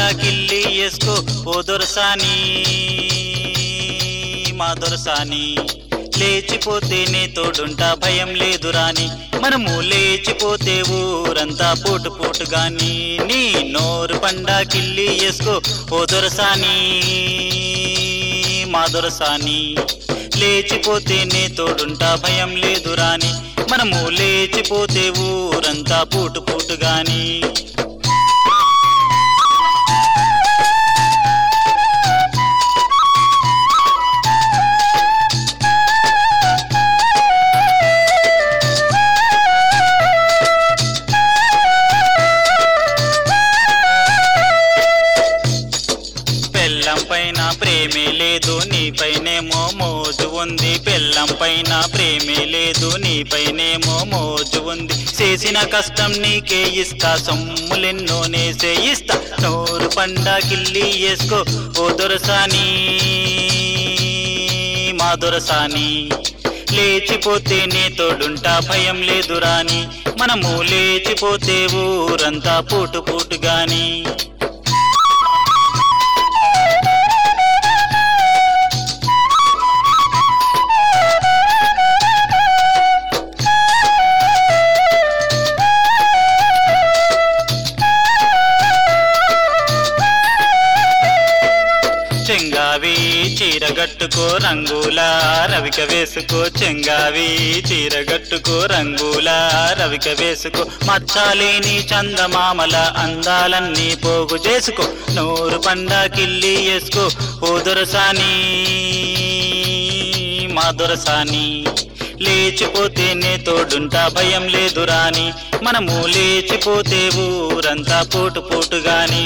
పండాకిల్లి వేసుకో ఓ దొరసాని మా దొరసాని లేచిపోతేనే తోడుంటా భయం లేదు రాని మనము లేచిపోతే ఊరంతా పోటు పోటు గాని నీ నోరు పండాకిల్లి వేసుకో ఓ దొరసాని మా దొరసాని లేచిపోతేనే తోడుంటా భయం లేదు రాని మనము లేచిపోతే ఊరంతా పూటు పూటు గాని పెళ్ళం పైన ప్రేమే లేదు నీపైనేమో మోజు ఉంది పెళ్ళం పైన ప్రేమే లేదు నీపైనేమో మోజు ఉంది చేసిన కష్టం నీకే ఇస్తా సొమ్ములెన్నో నేసే ఇస్తా నోరు పండాకిల్లి వేసుకో ఓ దొరసాని మా దొరసాని లేచిపోతేనే తోడుంటా భయం లేదు రాని మనము లేచిపోతే ఊరంతా పూటు పూటు గాని చెంగావి చీరగట్టుకో రంగుల రవిక వేసుకో చెంగావి చీరగట్టుకో రంగుల రవిక వేసుకో మచ్చాలేని చందమామల అందాలన్నీ పోగు చేసుకో నోరు పండాకిల్లి వేసుకో ఓ దొరసాని మా దొరసాని లేచిపోతేనే తోడుంటా భయం లేదు రాని మనము లేచిపోతే ఊరంతా పోటు పోటు గాని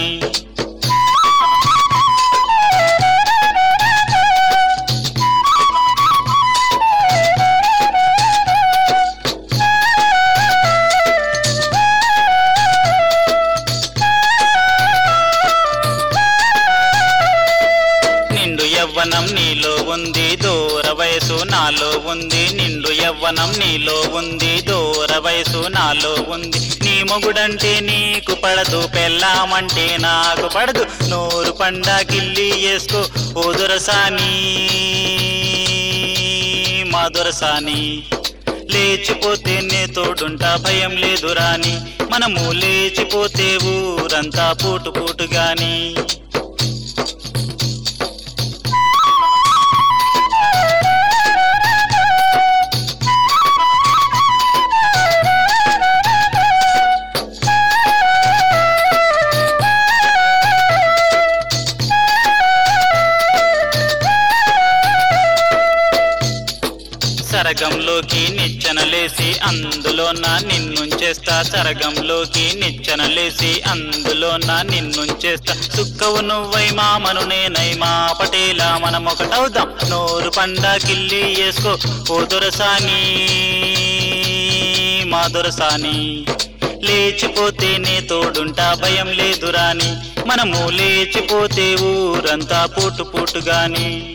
నిండు యవ్వనం నీలో ఉంది దూర వయసు నాలో ఉంది నిండు యవ్వనం నీలో ఉంది దూర వయసు నాలో ఉంది నీ మొగుడంటే నీకు పడదు పెళ్ళామంటే నాకు పడదు నోరు పండాకిల్లి వేసుకో ఓ దొరసాని మా దొరసాని లేచిపోతేనే తోడుంటా భయం లేదు రాని మనము లేచిపోతే ఊరంతా పూటు పూటు గాని సరగంలోకి నిచ్చెనలేసి అందులోన నిన్నుంచేస్తా సరగంలోకి నిచ్చెనలేసి అందులోన నిన్నుంచేస్తా సుక్కవు నువ్వై మామను నేనై మా పటేలా మనం ఒకటవుదాం నోరు పండాకిల్లి వేసుకో ఓ దొరసాని మా దొరసాని లేచిపోతేనే తోడుంటా భయం లేదు రాని మనము లేచిపోతే ఊరంతా పూటు పూటు గాని